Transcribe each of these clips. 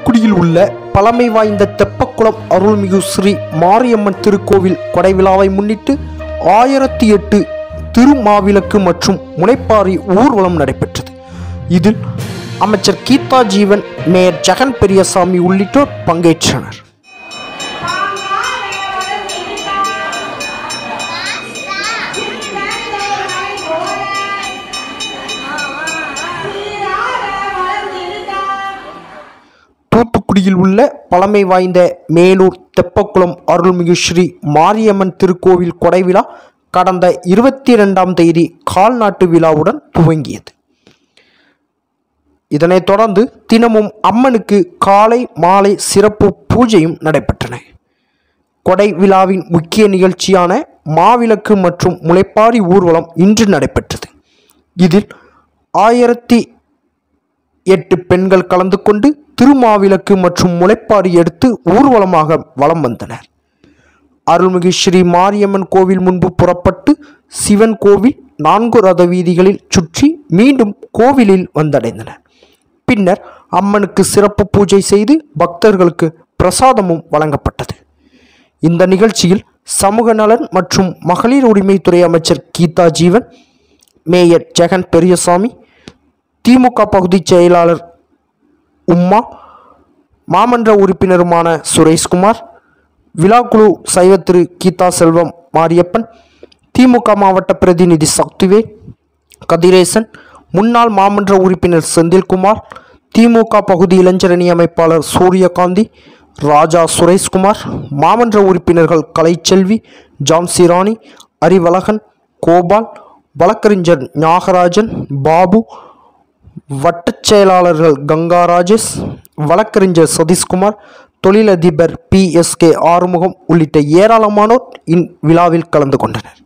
தூத்துக்குடியில் உள்ள பழமை வாய்ந்த தெப்பக்குளம் அருள்மிகு ஸ்ரீ மாரியம்மன் திருக்கோவில் கொடை விழாவை முன்னிட்டு ஆயிரத்தி எட்டு திருமாவிளக்கு மற்றும் முனைப்பாரி ஊர்வலம் நடைபெற்றது இதில் அமைச்சர் கீதா ஜீவன் மேயர் ஜெகன் பெரியசாமி உள்ளிட்டோர் பங்கேற்றனர் தூத்துக்குடியில் உள்ள பழமை வாய்ந்த மேலூர் தெப்பக்குளம் அருள்மிகு ஸ்ரீ மாரியம்மன் திருக்கோவில் கொடை விழா கடந்த இருபத்தி இரண்டாம் தேதி கால்நாட்டு விழாவுடன் துவங்கியது இதனைத் தொடர்ந்து தினமும் அம்மனுக்கு காலை மாலை சிறப்பு பூஜையும் நடைபெற்றன கொடை விழாவின் முக்கிய நிகழ்ச்சியான மாவிளக்கு மற்றும் முளைப்பாரி ஊர்வலம் இன்று நடைபெற்றது இதில் ஆயிரத்தி எட்டு பெண்கள் கலந்து கொண்டு திருமாவிளக்கு மற்றும் முளைப்பாரி எடுத்து ஊர்வலமாக வலம் வந்தனர் அருள்மிகு ஸ்ரீ மாரியம்மன் கோவில் முன்பு புறப்பட்டு சிவன் கோவில் நான்கு ரத வீதிகளில் சுற்றி மீண்டும் கோவிலில் வந்தடைந்தனர் பின்னர் அம்மனுக்கு சிறப்பு பூஜை செய்து பக்தர்களுக்கு பிரசாதமும் வழங்கப்பட்டது இந்த நிகழ்ச்சியில் சமூக நலன் மற்றும் மகளிர் உரிமைத்துறை அமைச்சர் கீதா ஜீவன் மேயர் ஜெகன் பெரியசாமி திமுக பகுதிச் செயலாளர் உம்மா மாமன்ற உறுப்பினருமான சுரேஷ்குமார் விழாக்குழு சைவ திரு கீதா செல்வம் மாரியப்பன் திமுக மாவட்ட பிரதிநிதி சக்திவேல் கதிரேசன் முன்னாள் மாமன்ற உறுப்பினர் செந்தில்குமார் திமுக பகுதி இளைஞரணி அமைப்பாளர் சூரியகாந்தி ராஜா சுரேஷ்குமார் மாமன்ற உறுப்பினர்கள் கலைச்செல்வி ஜான்சி ராணி அறிவழகன் கோபால் வழக்கறிஞர் ஞாகராஜன் பாபு வட்டச் செயலாளர்கள் கங்கா ராஜேஷ் வழக்கறிஞர் சதீஷ்குமார் தொழிலதிபர் பி எஸ் கே ஆறுமுகம் உள்ளிட்ட ஏராளமானோர் இவ்விழாவில் கலந்து கொண்டனர்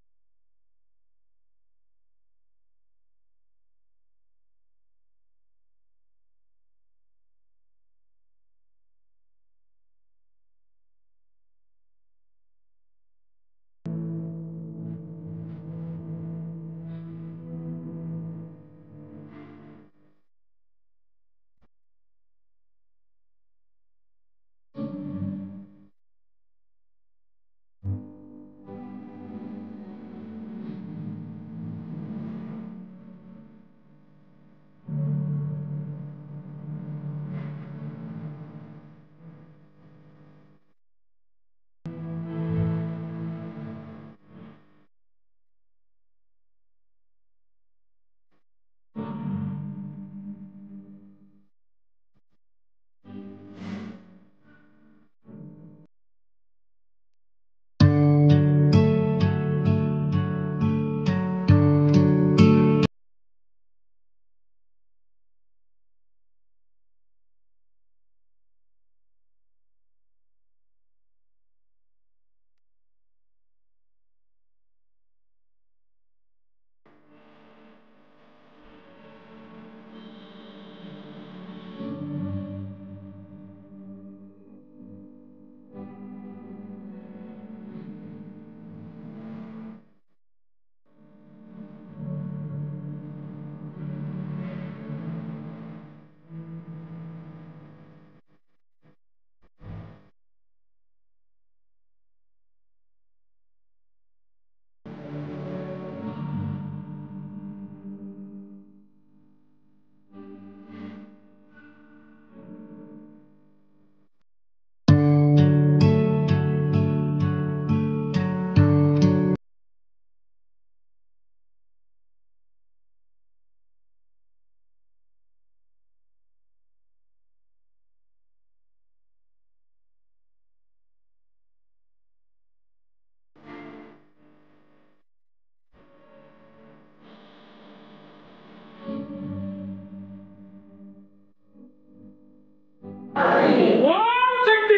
ஓம் சக்தி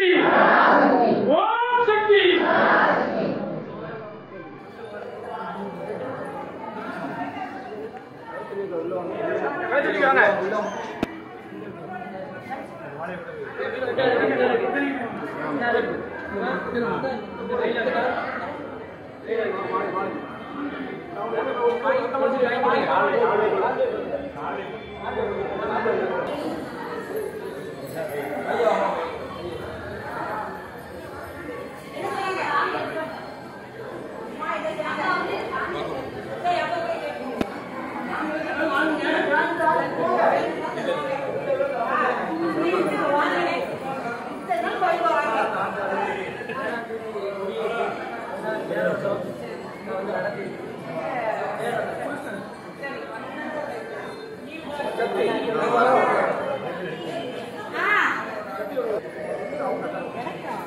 ஓம் சக்தி ஆ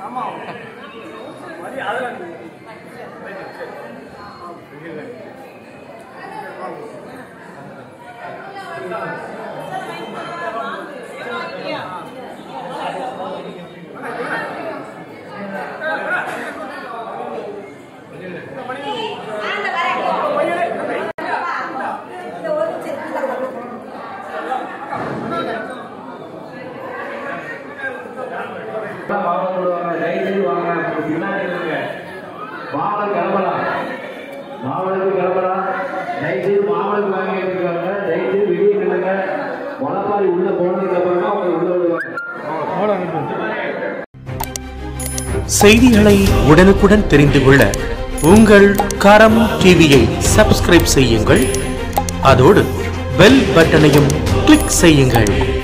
வாங்க போடுவாங்க தயவுசெய்து வாங்க பின்னாடி இருங்க மாவளம் கிளம்பலாம் மாவளுக்கு கிளம்பலாம் தயவுசெய்து மாவளுக்கு வாங்கி எடுத்துக்காங்க தயவுசெய்து வெளியே நில்லுங்க முளைப்பாரி உள்ள போனதுக்கு அப்புறம் தான் அவங்க உள்ள விடுவாங்க செய்திகளை உடனுக்குடன் தெரிந்து கொள்ள உங்கள் கரம் டிவியை சப்ஸ்கிரைப் செய்யுங்கள் அதோடு பெல் பட்டனையும் கிளிக் செய்யுங்கள்